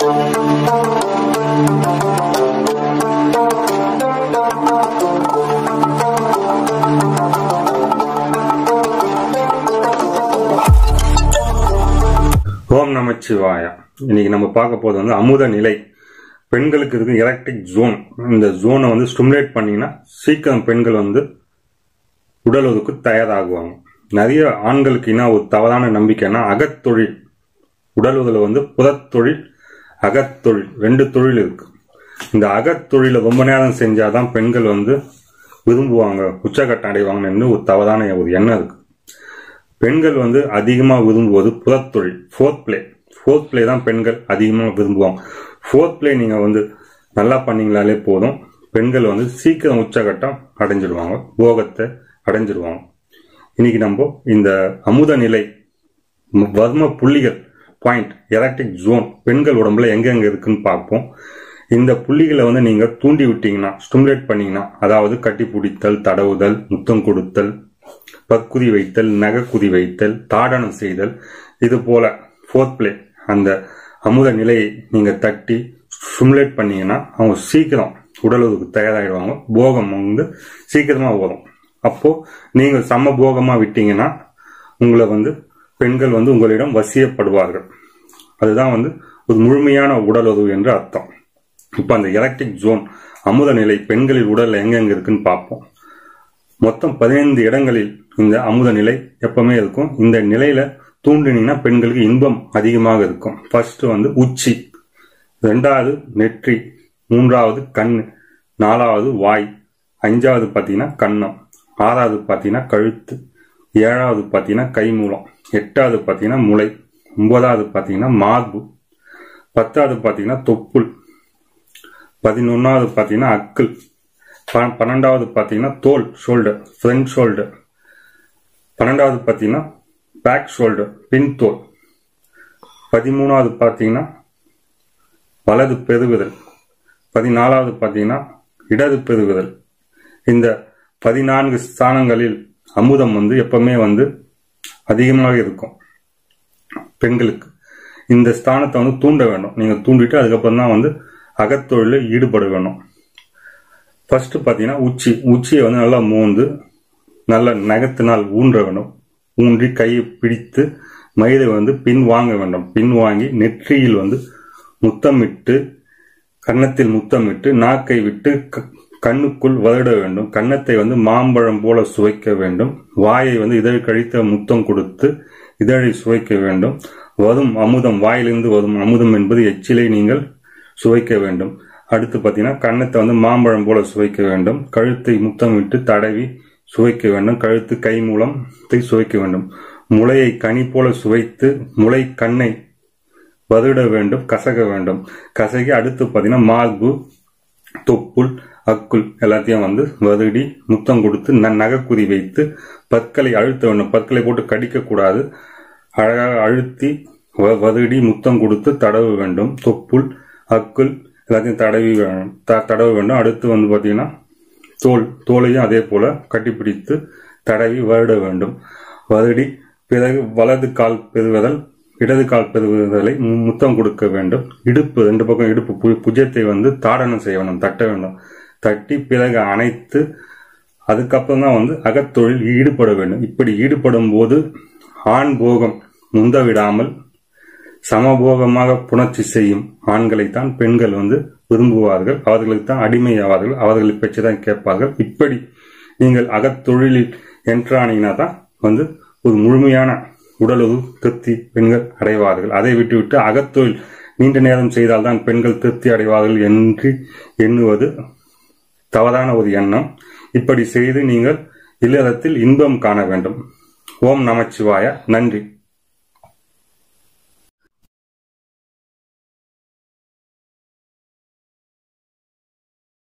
ஓம் நமச்சிவாயா இன்னைக்கு நம்ம பார்க்க போறது வந்து அமுத நிலை பெண்களுக்கு இருக்கு எலக்ட்ரிக் ஜோன் இந்த ஜோனை வந்து ஸ்டிமுலேட் பண்ணீங்கன்னா சீக்கிரம் பெண்கள் வந்து உடல் ஒதுக்கு தயாராகுவாங்க நிறைய ஆண்களுக்கு என்ன ஒரு தவறான நம்பிக்கைன்னா அகத்தொழில் உடல் உதல வந்து புறத்தொழில் அகத்தொழில் ரெண்டு தொழில் இருக்கு இந்த அகத்தொழிலை ரொம்ப நேரம் செஞ்சாதான் பெண்கள் வந்து விரும்புவாங்க உச்சக்கட்டம் அடைவாங்கன்னு ஒரு தவறான ஒரு எண்ணம் இருக்கு பெண்கள் வந்து அதிகமாக விரும்புவது புறத்தொழில் ஃபோர்த் பிளே ஃபோர்த் பிளே தான் பெண்கள் அதிகமாக விரும்புவாங்க ஃபோர்த் பிளே நீங்கள் வந்து நல்லா பண்ணீங்களாலே போதும் பெண்கள் வந்து சீக்கிரம் உச்சகட்டம் அடைஞ்சிடுவாங்க போகத்தை அடைஞ்சிடுவாங்க இன்னைக்கு நம்ம இந்த அமுத நிலை ம- வர்ம புள்ளிகள் பாயிண்ட் எலக்ட்ரிக் ஜோன் பெண்கள் உடம்புல எங்கெங்க இருக்குன்னு பார்ப்போம் இந்த புள்ளிகளை வந்து நீங்க தூண்டி விட்டீங்கன்னா ஸ்டிமுலேட் பண்ணீங்கன்னா அதாவது கட்டி பிடித்தல் தடவுதல் முத்தம் கொடுத்தல் பற்குதி வைத்தல் நகைக்குதி வைத்தல் தாடனம் செய்தல் இது போல ஃபோர்த் பிளே அந்த அமுத நிலையை நீங்க தட்டி ஸ்டிமுலேட் பண்ணீங்கன்னா அவங்க சீக்கிரம் உடலுக்கு தயாராகிடுவாங்க போகம் வந்து சீக்கிரமா வரும் அப்போ நீங்கள் சம போகமா விட்டீங்கன்னா உங்களை வந்து பெண்கள் வந்து உங்களிடம் வசியப்படுவார்கள் அதுதான் வந்து ஒரு முழுமையான உடலுறவு என்று அர்த்தம் இப்போ அந்த எலக்ட்ரிக் ஜோன் அமுத நிலை பெண்களின் உடல்ல எங்கெங்க இருக்குன்னு பார்ப்போம் மொத்தம் பதினைந்து இடங்களில் இந்த அமுத நிலை எப்பவுமே இருக்கும் இந்த நிலையில தூண்டினீங்கன்னா பெண்களுக்கு இன்பம் அதிகமாக இருக்கும் ஃபர்ஸ்ட் வந்து உச்சி ரெண்டாவது நெற்றி மூன்றாவது கண் நாலாவது வாய் அஞ்சாவது பார்த்தீங்கன்னா கன்னம் ஆறாவது பார்த்தீங்கன்னா கழுத்து ஏழாவது பார்த்தீங்கன்னா கைமூலம் எட்டாவது பார்த்தீங்கன்னா முளை ஒன்பதாவது பார்த்தீங்கன்னா மார்பு பத்தாவது பார்த்தீங்கன்னா தொப்புள் பதினொன்னாவது பார்த்தீங்கன்னா அக்கிள் ப- பன்னெண்டாவது பார்த்தீங்கன்னா தோல் ஷோல்டர் ஃப்ரண்ட் ஷோல்டர் பன்னெண்டாவது பார்த்தீங்கன்னா பேக் ஷோல்டர் பின் தோல் பதிமூணாவது பார்த்தீங்கன்னா வலது பெருவிரல் பதினாலாவது பார்த்தீங்கன்னா இடது பெருவிரல் இந்த பதினான்கு ஸ்தானங்களில் அமுதம் வந்து எப்பவுமே வந்து அதிகமாக இருக்கும் பெண்களுக்கு இந்த ஸ்தானத்தை வந்து தூண்ட வேண்டும் நீங்க தூண்டிட்டு அதுக்கப்புறம் தான் வந்து அகத்தொழிலில் ஈடுபட வேண்டும் ஃபர்ஸ்ட் பார்த்தீங்கன்னா உச்சி உச்சியை வந்து நல்லா மோந்து நல்ல நகத்தினால் ஊன்ற வேண்டும் ஊன்றி கையை பிடித்து மயிலை வந்து பின் வாங்க வேண்டும் பின் வாங்கி நெற்றியில் வந்து முத்தமிட்டு கன்னத்தில் முத்தமிட்டு நாக்கை விட்டு க- கண்ணுக்குள் வருட வேண்டும் கன்னத்தை வந்து மாம்பழம் போல சுவைக்க வேண்டும் வாயை வந்து இதழ் கழித்த முத்தம் கொடுத்து இதழை சுவைக்க வேண்டும் வரும் அமுதம் வாயிலிருந்து வரும் அமுதம் என்பது எச்சிலை நீங்கள் சுவைக்க வேண்டும் அடுத்து பார்த்தீங்கன்னா கன்னத்தை வந்து மாம்பழம் போல சுவைக்க வேண்டும் கழுத்தை முத்தமிட்டு தடவி சுவைக்க வேண்டும் கழுத்து கை மூலம் சுவைக்க வேண்டும் முளையை கனி போல சுவைத்து முளை கண்ணை வதிட வேண்டும் கசக வேண்டும் கசகி அடுத்து பார்த்தீங்கன்னா மார்பு தொப்புள் அக்குள் எல்லாத்தையும் வந்து வதிடி முத்தம் கொடுத்து ந- நகைக்குறி வைத்து பற்களை அழுத்த வேண்டும் பற்களை போட்டு கடிக்க கூடாது அழகாக அழுத்தி வ- வதிடி முத்தம் கொடுத்து தடவ வேண்டும் தொப்புள் அக்குள் எல்லாத்தையும் தடவி வே- த- தடவ வேண்டும் அடுத்து வந்து பார்த்தீங்கன்னா தோல் தோலையும் அதே போல கட்டிப்பிடித்து தடவி வருட வேண்டும் வருடி பிறகு வலது கால் பெறுவதல் இடது கால் பெறுவதலை மு- முத்தம் கொடுக்க வேண்டும் இடுப்பு ரெண்டு பக்கம் இடுப்பு பு- புஜத்தை வந்து தாடனம் செய்ய வேண்டும் தட்ட வேண்டும் தட்டி பிறகு அணைத்து அதுக்கப்புறம் தான் வந்து அகத்தொழில் ஈடுபட வேண்டும் இப்படி ஈடுபடும் போது ஆண் போகம் முந்த விடாமல் சமபோகமாக புணர்ச்சி செய்யும் ஆண்களைத்தான் பெண்கள் வந்து விரும்புவார்கள் அவர்களுக்கு தான் அடிமையாவார்கள் அவர்களை பற்றி தான் கேட்பார்கள் இப்படி நீங்கள் அகத்தொழிலில் என்றானீங்கன்னா தான் வந்து ஒரு முழுமையான உடலுறவு திருப்தி பெண்கள் அடைவார்கள் அதை விட்டுவிட்டு அகத்தொழில் நீண்ட நேரம் செய்தால்தான் பெண்கள் திருப்தி அடைவார்கள் என்று எண்ணுவது தவறான ஒரு எண்ணம் இப்படி செய்து நீங்கள் இல்லறத்தில் இன்பம் காண வேண்டும் ஓம் நமச்சிவாய நன்றி